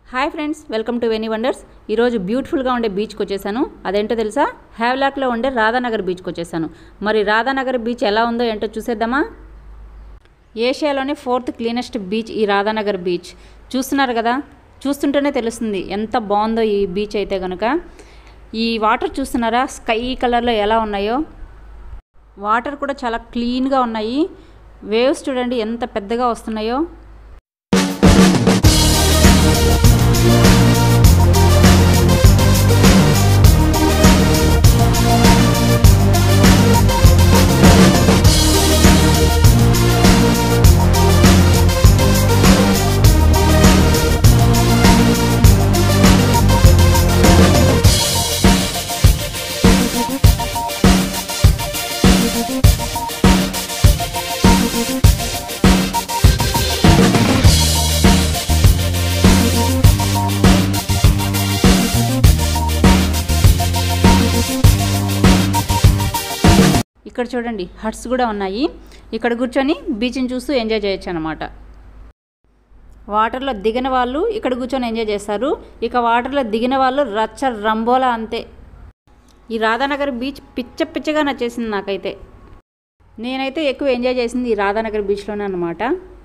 hi friends welcome to Veni wonders ఈరోజు బ్యూటిఫుల్గా ఉండే బీచ్కి వచ్చేసాను అదేంటో తెలుసా హ్యావ్లాక్లో ఉండే రాధానగర్ బీచ్కి వచ్చేసాను మరి రాధానగర్ బీచ్ ఎలా ఉందో ఏంటో చూసేద్దామా ఏషియాలోనే ఫోర్త్ క్లీనెస్ట్ బీచ్ ఈ రాధానగర్ బీచ్ చూస్తున్నారు కదా చూస్తుంటేనే తెలుస్తుంది ఎంత బాగుందో ఈ బీచ్ అయితే కనుక ఈ వాటర్ చూస్తున్నారా స్కై కలర్లో ఎలా ఉన్నాయో వాటర్ కూడా చాలా క్లీన్గా ఉన్నాయి వేవ్స్ చూడండి ఎంత పెద్దగా వస్తున్నాయో ఇక్కడ చూడండి హట్స్ కూడా ఉన్నాయి ఇక్కడ కూర్చొని బీచ్ని చూస్తూ ఎంజాయ్ చేయొచ్చు అనమాట వాటర్లో దిగిన వాళ్ళు ఇక్కడ కూర్చొని ఎంజాయ్ చేస్తారు ఇక వాటర్లో దిగిన వాళ్ళు రచ్చ రంబోలా అంతే ఈ రాధానగర్ బీచ్ పిచ్చ పిచ్చగా నచ్చేసింది నాకైతే నేనైతే ఎక్కువ ఎంజాయ్ చేసింది ఈ రాధానగర్ బీచ్లోనే అనమాట